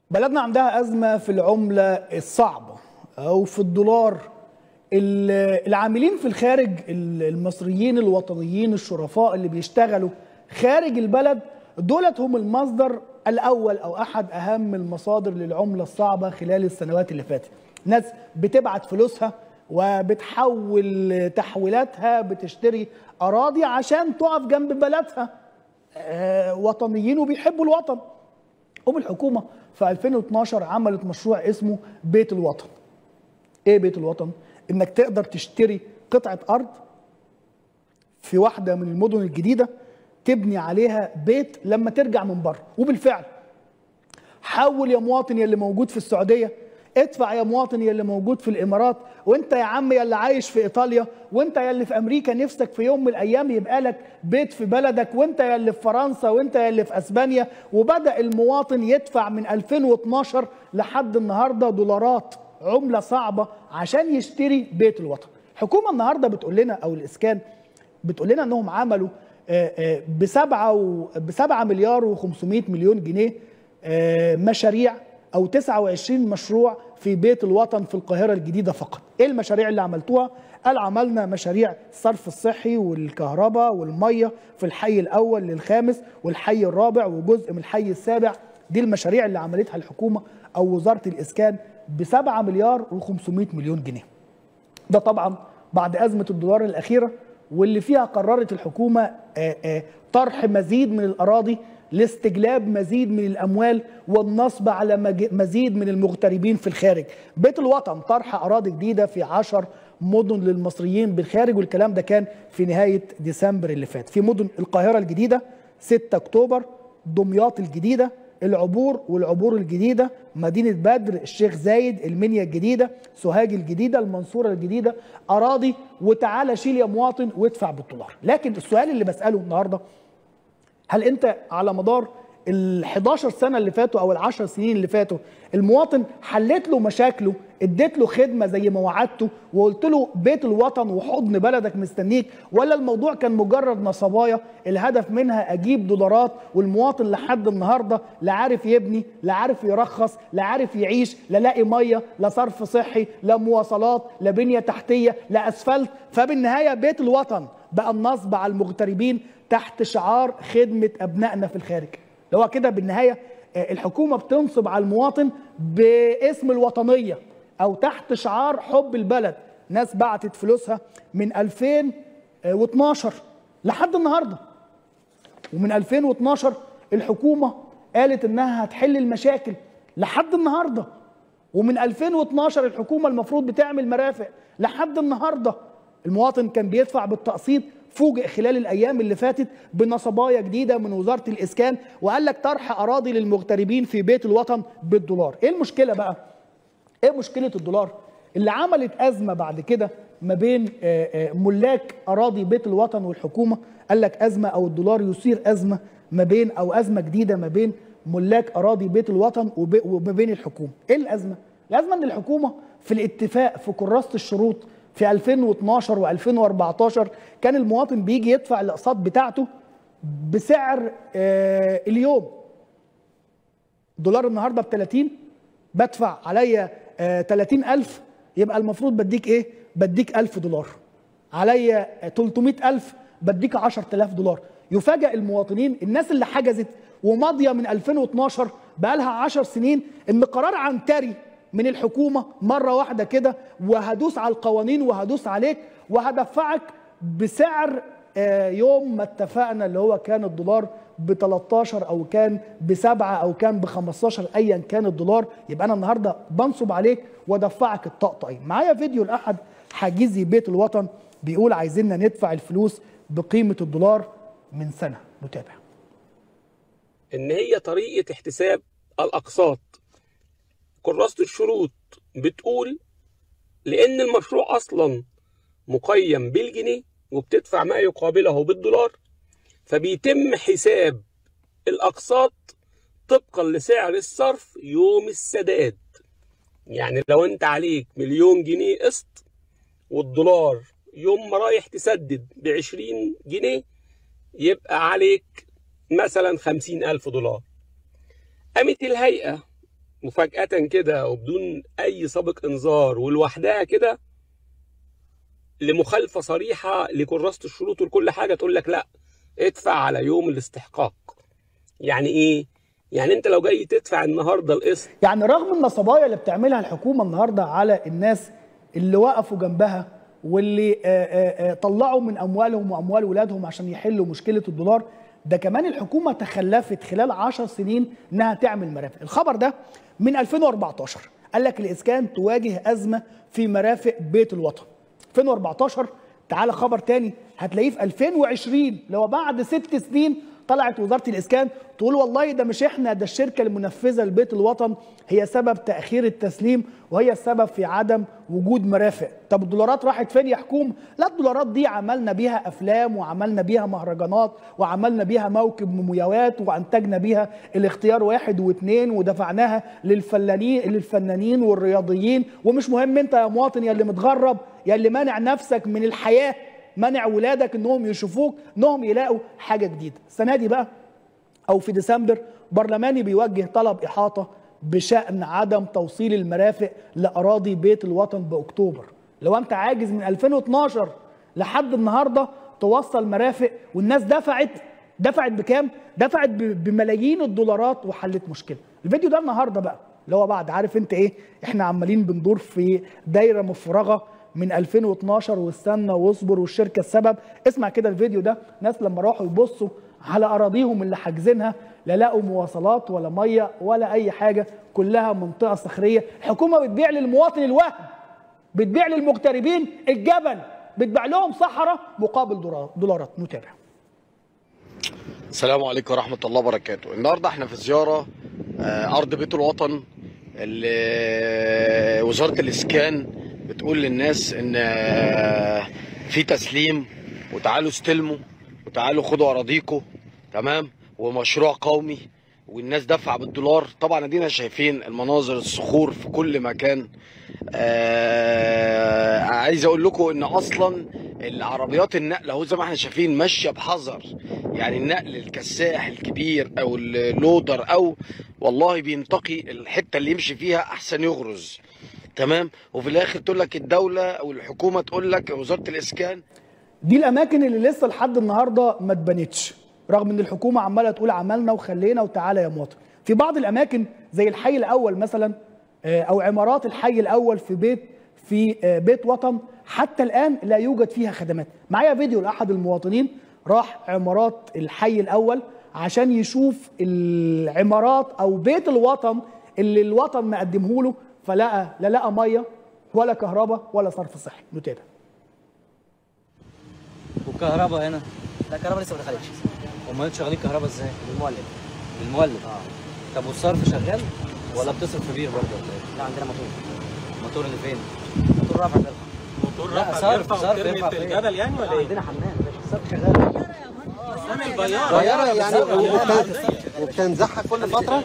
بلدنا عندها أزمة في العملة الصعبة أو في الدولار ال- العاملين في الخارج ال- المصريين الوطنيين الشرفاء اللي بيشتغلوا خارج البلد دولت هم المصدر الأول أو أحد أهم المصادر للعملة الصعبة خلال السنوات اللي فاتت ناس بتبعت فلوسها وبتحول تحويلاتها بتشتري أراضي عشان تقف جنب بلدها آه، وطنيين وبيحبوا الوطن قوم الحكومه في 2012 عملت مشروع اسمه بيت الوطن. ايه بيت الوطن؟ انك تقدر تشتري قطعه ارض في واحده من المدن الجديده تبني عليها بيت لما ترجع من بره وبالفعل حول يا مواطن يا اللي موجود في السعوديه ادفع يا مواطن يا اللي موجود في الامارات وانت يا عم يا اللي عايش في ايطاليا وانت يا اللي في امريكا نفسك في يوم من الايام يبقى لك بيت في بلدك وانت يا اللي في فرنسا وانت يا اللي في اسبانيا وبدا المواطن يدفع من 2012 لحد النهارده دولارات عمله صعبه عشان يشتري بيت الوطن الحكومه النهارده بتقول لنا او الاسكان بتقول لنا انهم عملوا آه، آه، بسبعة و- بسبعة مليار و500 مليون جنيه آه، مشاريع او 29 مشروع في بيت الوطن في القاهره الجديده فقط ايه المشاريع اللي عملتوها قال عملنا مشاريع الصرف الصحي والكهرباء والميه في الحي الاول للخامس والحي الرابع وجزء من الحي السابع دي المشاريع اللي عملتها الحكومه او وزاره الاسكان ب 7 مليار و500 مليون جنيه ده طبعا بعد أزمة الدولار الأخيرة واللي فيها قررت الحكومة آه، آه، طرح مزيد من الأراضي لاستجلاب مزيد من الأموال والنصب على مج- مزيد من المغتربين في الخارج بيت الوطن طرح أراضي جديدة في عشر مدن للمصريين بالخارج والكلام ده كان في نهاية ديسمبر اللي فات في مدن القاهرة الجديدة 6 أكتوبر دمياط الجديدة العبور والعبور الجديدة مدينة بدر الشيخ زايد المنيا الجديدة سوهاج الجديدة المنصورة الجديدة أراضي وتعالى شيل يا مواطن وادفع بالدولار لكن السؤال اللي بسأله النهاردة هل انت على مدار ال 11 سنه اللي فاتوا او ال 10 سنين اللي فاتوا المواطن حلت له مشاكله اديت له خدمه زي ما وعدته وقلت له بيت الوطن وحضن بلدك مستنيك ولا الموضوع كان مجرد نصبايا الهدف منها اجيب دولارات والمواطن لحد النهارده لا عارف يبني لا عارف يرخص لا عارف يعيش لا لاقي ميه لا صرف صحي لا مواصلات لا بنيه تحتيه لا اسفلت فبالنهايه بيت الوطن بقى النصب على المغتربين تحت شعار خدمة أبنائنا في الخارج اللي هو كده بالنهاية آه، الحكومة بتنصب على المواطن باسم الوطنية أو تحت شعار حب البلد ناس بعتت فلوسها من 2012 لحد النهارده ومن 2012 الحكومة قالت إنها هتحل المشاكل لحد النهارده ومن 2012 الحكومة المفروض بتعمل مرافق لحد النهارده المواطن كان بيدفع بالتقسيط فوجئ خلال الايام اللي فاتت بنصبايا جديده من وزاره الاسكان وقال لك طرح اراضي للمغتربين في بيت الوطن بالدولار ايه المشكله بقى ايه مشكله الدولار اللي عملت ازمه بعد كده ما بين آه، آه، ملاك اراضي بيت الوطن والحكومه قال لك ازمه او الدولار يثير ازمه ما بين او ازمه جديده ما بين ملاك اراضي بيت الوطن وب- وما بين الحكومه ايه الازمه الازمه ان الحكومه في الاتفاق في كراسه الشروط في 2012 و2014 كان المواطن بيجي يدفع الاقساط بتاعته بسعر آه، اليوم دولار النهارده ب 30 بدفع عليا آه 30000 يبقى المفروض بديك ايه؟ بديك 1000 دولار عليا 300000 بديك 10000 دولار يفاجئ المواطنين الناس اللي حجزت وماضيه من 2012 بقى لها 10 سنين ان قرار عنتري من الحكومه مره واحده كده وهدوس على القوانين وهدوس عليك وهدفعك بسعر آه، يوم ما اتفقنا اللي هو كان الدولار ب 13 او كان بسبعه او كان ب 15 ايا كان الدولار يبقى انا النهارده بنصب عليك وادفعك الطقطقين معايا فيديو لاحد حاجزي بيت الوطن بيقول عايزيننا ندفع الفلوس بقيمه الدولار من سنه نتابع ان هي طريقه احتساب الاقساط كراسه الشروط بتقول لان المشروع اصلا مقيم بالجنيه وبتدفع ما يقابله بالدولار فبيتم حساب الاقساط طبقا لسعر الصرف يوم السداد يعني لو انت عليك مليون جنيه قسط والدولار يوم ما رايح تسدد بعشرين جنيه يبقى عليك مثلا خمسين ألف دولار قامت الهيئة مفاجاه كده وبدون اي سابق انذار ولوحدها كده لمخالفه صريحه لكراسه الشروط ولكل حاجه تقول لك لا ادفع على يوم الاستحقاق يعني ايه يعني انت لو جاي تدفع النهارده القسط يعني رغم النصبايا اللي بتعملها الحكومه النهارده على الناس اللي وقفوا جنبها واللي آه، آه، آه، طلعوا من اموالهم واموال ولادهم عشان يحلوا مشكله الدولار ده كمان الحكومه تخلفت خلال 10 سنين انها تعمل مرافق الخبر ده من 2014 قال لك الاسكان تواجه ازمه في مرافق بيت الوطن 2014 تعالى خبر تاني هتلاقيه في 2020 اللي هو بعد ست سنين طلعت وزاره الاسكان تقول والله ده مش احنا ده الشركه المنفذه لبيت الوطن هي سبب تاخير التسليم وهي السبب في عدم وجود مرافق طب الدولارات راحت فين يا حكومه لا الدولارات دي عملنا بيها افلام وعملنا بيها مهرجانات وعملنا بيها موكب مومياوات وانتجنا بيها الاختيار واحد واثنين ودفعناها للفنانين للفنانين والرياضيين ومش مهم انت يا مواطن يا اللي متغرب يا اللي مانع نفسك من الحياه منع ولادك انهم يشوفوك انهم يلاقوا حاجه جديده السنه دي بقى او في ديسمبر برلماني بيوجه طلب احاطه بشان عدم توصيل المرافق لاراضي بيت الوطن باكتوبر لو انت عاجز من 2012 لحد النهارده توصل مرافق والناس دفعت دفعت بكام دفعت ب- بملايين الدولارات وحلت مشكله الفيديو ده النهارده بقى اللي هو بعد عارف انت ايه احنا عمالين بندور في دايره مفرغه من 2012 واستنى واصبر والشركه السبب اسمع كده الفيديو ده ناس لما راحوا يبصوا على اراضيهم اللي حاجزينها لا لقوا مواصلات ولا ميه ولا اي حاجه كلها منطقه صخريه الحكومه بتبيع للمواطن الوهم بتبيع للمغتربين الجبل بتبيع لهم صحراء مقابل دولار- دولارات نتابع السلام عليكم ورحمة الله وبركاته النهاردة احنا في زيارة آه، أرض بيت الوطن اللي وزارة الإسكان بتقول للناس إن آه، في تسليم وتعالوا استلموا وتعالوا خدوا أراضيكم تمام ومشروع قومي والناس دافعة بالدولار طبعا ادينا شايفين المناظر الصخور في كل مكان آه عايز اقول لكم ان اصلا العربيات النقل اهو زي ما احنا شايفين ماشيه بحذر يعني النقل الكساح الكبير او اللودر او والله بينتقي الحته اللي يمشي فيها احسن يغرز تمام وفي الاخر تقول لك الدوله او الحكومه تقول لك وزاره الاسكان دي الاماكن اللي لسه لحد النهارده ما اتبنتش رغم ان الحكومه عماله تقول عملنا وخلينا وتعالى يا مواطن في بعض الاماكن زي الحي الاول مثلا آه، او عمارات الحي الاول في بيت في آه، بيت وطن حتى الان لا يوجد فيها خدمات معايا فيديو لاحد المواطنين راح عمارات الحي الاول عشان يشوف العمارات او بيت الوطن اللي الوطن مقدمه له فلقى لا لقى ميه ولا كهرباء ولا صرف صحي نتابع والكهرباء هنا لا الكهرباء لسه ما دخلتش امال انتوا شغالين كهرباء ازاي؟ بالمولد بالمولد اه طب والصرف شغال ولا بتصرف في بير برضه ولا ايه؟ لا عندنا موتور الموتور اللي فين؟ موتور رافع بيرفع موتور لا، رفع صرف- بيرفع صرف وترمي يرفع في فين؟ الجبل يعني ولا ايه؟ عندنا حمام يا باشا الصرف شغال تعمل بيارة طياره يعني بتصرف. وبتنزعها كل فتره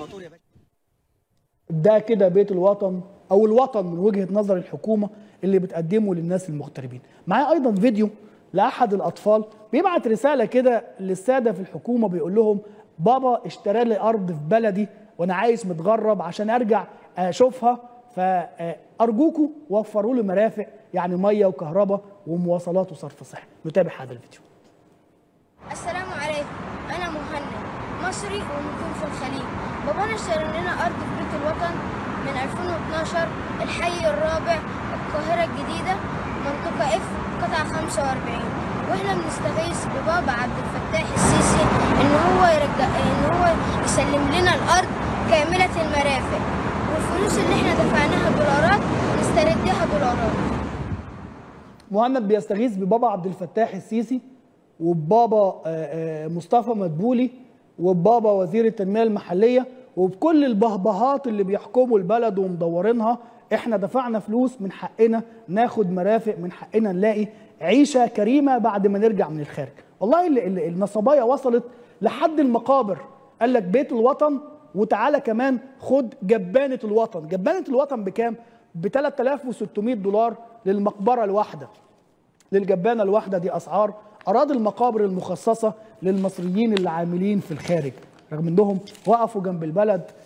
ده كده بيت الوطن او الوطن من وجهه نظر الحكومه اللي بتقدمه للناس المغتربين معايا ايضا فيديو لاحد الاطفال بيبعت رساله كده للساده في الحكومه بيقول لهم بابا اشترى لي ارض في بلدي وانا عايش متغرب عشان ارجع اشوفها فارجوكوا وفروا لي مرافق يعني ميه وكهرباء ومواصلات وصرف صحي نتابع هذا الفيديو السلام عليكم أنا مهند مصري ومقيم في الخليج بابانا اشترى لنا أرض في بيت الوطن من 2012 الحي الرابع القاهرة الجديدة منطقة اف قطعة 45 واحنا بنستغيث ببابا عبد الفتاح السيسي ان هو يرجع ان هو يسلم لنا الارض كاملة المرافق والفلوس اللي احنا دفعناها دولارات نستردها دولارات مهند بيستغيث ببابا عبد الفتاح السيسي وببابا آه، آه، مصطفى مدبولي وببابا وزير التنميه المحليه وبكل البهبهات اللي بيحكموا البلد ومدورينها احنا دفعنا فلوس من حقنا ناخد مرافق من حقنا نلاقي عيشه كريمه بعد ما نرجع من الخارج والله ال- ال- النصبايا وصلت لحد المقابر قال لك بيت الوطن وتعالى كمان خد جبانه الوطن جبانه الوطن بكام ب 3600 دولار للمقبره الواحده للجبانه الواحده دي اسعار اراضي المقابر المخصصه للمصريين اللي عاملين في الخارج رغم انهم وقفوا جنب البلد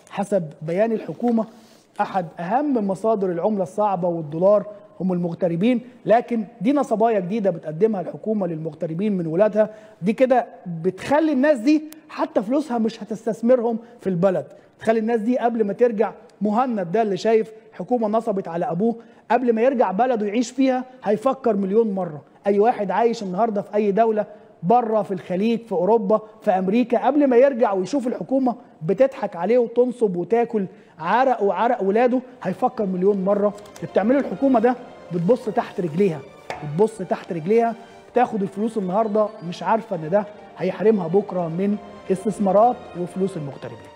حسب بيان الحكومه احد اهم مصادر العمله الصعبه والدولار هم المغتربين لكن دي نصبايا جديده بتقدمها الحكومه للمغتربين من ولادها دي كده بتخلي الناس دي حتى فلوسها مش هتستثمرهم في البلد تخلي الناس دي قبل ما ترجع مهند ده اللي شايف حكومه نصبت على ابوه قبل ما يرجع بلده يعيش فيها هيفكر مليون مره اي واحد عايش النهارده في اي دوله بره في الخليج في اوروبا في امريكا قبل ما يرجع ويشوف الحكومه بتضحك عليه وتنصب وتاكل عرق وعرق ولاده هيفكر مليون مره اللي بتعمله الحكومه ده بتبص تحت رجليها بتبص تحت رجليها تاخد الفلوس النهارده مش عارفه ان ده هيحرمها بكره من استثمارات وفلوس المغتربين